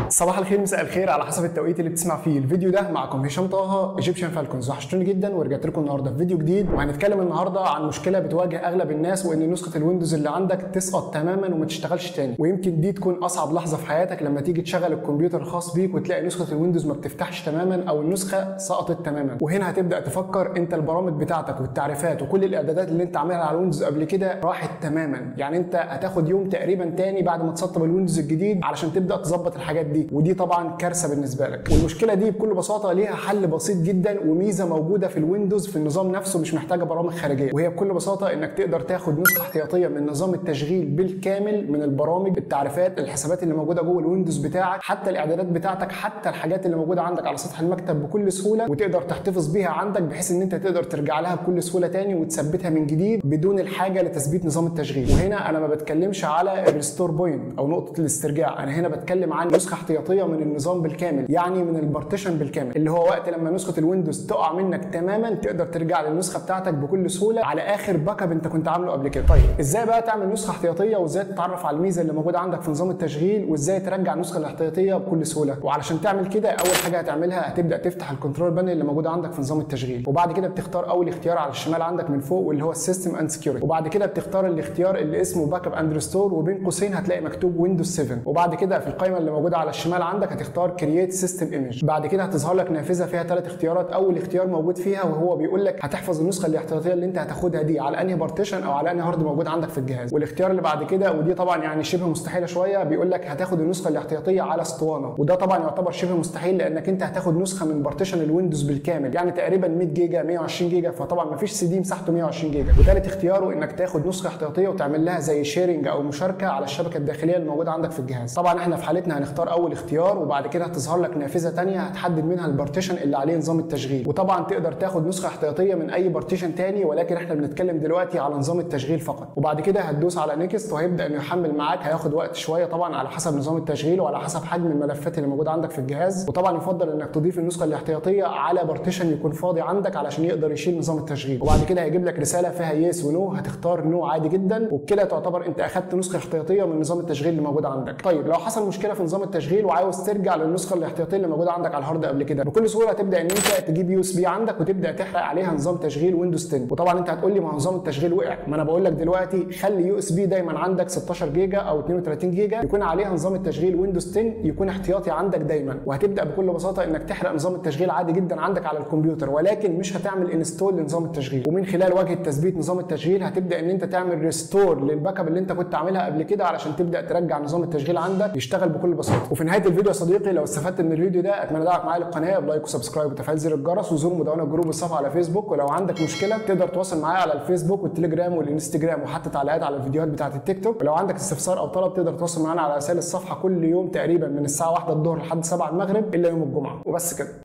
صباح الخير مساء الخير على حسب التوقيت اللي بتسمع فيه الفيديو ده معكم هشام طه ايجيبشن فالكونز وحشتوني جدا ورجعت لكم النهارده في فيديو جديد وهنتكلم النهارده عن مشكله بتواجه اغلب الناس وان نسخه الويندوز اللي عندك تسقط تماما وما تشتغلش تاني ويمكن دي تكون اصعب لحظه في حياتك لما تيجي تشغل الكمبيوتر الخاص بيك وتلاقي نسخه الويندوز ما بتفتحش تماما او النسخه سقطت تماما وهنا هتبدا تفكر انت البرامج بتاعتك والتعريفات وكل الاعدادات اللي انت عاملها على الويندوز قبل كده راحت تماما يعني انت هتاخد يوم تقريبا تاني بعد ما تسطب الويندوز الجديد علشان تبدا تظبط الحاجات دي ودي طبعا كارثه بالنسبه لك والمشكله دي بكل بساطه ليها حل بسيط جدا وميزه موجوده في الويندوز في النظام نفسه مش محتاجه برامج خارجيه وهي بكل بساطه انك تقدر تاخد نسخه احتياطيه من نظام التشغيل بالكامل من البرامج التعريفات الحسابات اللي موجوده جوه الويندوز بتاعك حتى الاعدادات بتاعتك حتى الحاجات اللي موجوده عندك على سطح المكتب بكل سهوله وتقدر تحتفظ بيها عندك بحيث ان انت تقدر ترجع لها بكل سهوله تاني وتثبتها من جديد بدون الحاجه لتثبيت نظام التشغيل وهنا انا ما بتكلمش على الريستور بوينت او نقطه الاسترجاع انا هنا بتكلم عن نسخه احتياطيه من النظام بالكامل يعني من البارتيشن بالكامل اللي هو وقت لما نسخه الويندوز تقع منك تماما تقدر ترجع للنسخه بتاعتك بكل سهوله على اخر باك اب انت كنت عامله قبل كده طيب ازاي بقى تعمل نسخه احتياطيه وازاي تتعرف على الميزه اللي موجوده عندك في نظام التشغيل وازاي ترجع النسخه الاحتياطيه بكل سهوله وعلشان تعمل كده اول حاجه هتعملها هتبدا تفتح الكنترول بانل اللي موجود عندك في نظام التشغيل وبعد كده بتختار اول اختيار على الشمال عندك من فوق واللي هو السيستم اند سكيورتي وبعد كده بتختار الاختيار اللي اسمه باك اب اند ريستور وبين قوسين هتلاقي مكتوب ويندوز 7 وبعد كده في القائمه اللي موجوده على الشمال عندك هتختار كرييت سيستم ايمج بعد كده هتظهر لك نافذه فيها ثلاث اختيارات اول اختيار موجود فيها وهو بيقول لك هتحفظ النسخه الاحتياطيه اللي انت هتاخدها دي على انهي بارتيشن او على انهي هارد موجود عندك في الجهاز والاختيار اللي بعد كده ودي طبعا يعني شبه مستحيله شويه بيقول لك هتاخد النسخه الاحتياطيه على اسطوانه وده طبعا يعتبر شبه مستحيل لانك انت هتاخد نسخه من بارتيشن الويندوز بالكامل يعني تقريبا 100 جيجا 120 جيجا فطبعا ما فيش سي دي مساحته 120 جيجا وثالث اختياره انك تاخد نسخه احتياطيه وتعمل لها زي شيرنج او مشاركه على الشبكه الداخليه الموجوده عندك في الجهاز طبعا احنا في حالتنا هنختار اول اختيار وبعد كده هتظهر لك نافذه ثانيه هتحدد منها البارتيشن اللي عليه نظام التشغيل وطبعا تقدر تاخد نسخه احتياطيه من اي بارتيشن تاني ولكن احنا بنتكلم دلوقتي على نظام التشغيل فقط وبعد كده هتدوس على نيكست وهيبدا انه يحمل معاك هياخد وقت شويه طبعا على حسب نظام التشغيل وعلى حسب حجم الملفات اللي موجوده عندك في الجهاز وطبعا يفضل انك تضيف النسخه الاحتياطيه على بارتيشن يكون فاضي عندك علشان يقدر يشيل نظام التشغيل وبعد كده هيجيب لك رساله فيها يس ونو هتختار نو عادي جدا وبكده تعتبر انت اخدت نسخه احتياطيه من نظام التشغيل اللي موجود عندك طيب لو حصل مشكله في نظام التشغيل وعاوز ترجع للنسخه الاحتياطيه اللي موجوده عندك على الهارد قبل كده بكل سهوله هتبدا ان انت تجيب يو اس بي عندك وتبدا تحرق عليها نظام تشغيل ويندوز 10 وطبعا انت هتقول لي ما نظام التشغيل وقع ما انا بقول لك دلوقتي خلي يو اس بي دايما عندك 16 جيجا او 32 جيجا يكون عليها نظام التشغيل ويندوز 10 يكون احتياطي عندك دايما وهتبدا بكل بساطه انك تحرق نظام التشغيل عادي جدا عندك على الكمبيوتر ولكن مش هتعمل انستول لنظام التشغيل ومن خلال واجهه تثبيت نظام التشغيل هتبدا ان انت تعمل ريستور للباك اب اللي انت كنت عاملها قبل كده علشان تبدا ترجع نظام التشغيل عندك يشتغل بكل بساطه وفي نهايه الفيديو يا صديقي لو استفدت من الفيديو ده اتمنى دعمك معايا للقناه بلايك وسبسكرايب وتفعيل زر الجرس وزور مدونه جروب الصفحه على فيسبوك ولو عندك مشكله تقدر تواصل معايا على الفيسبوك والتليجرام والانستجرام وحتى تعليقات على الفيديوهات بتاعه التيك توك ولو عندك استفسار او طلب تقدر تواصل معانا على رسائل الصفحه كل يوم تقريبا من الساعه 1 الظهر لحد 7 المغرب الا يوم الجمعه وبس كده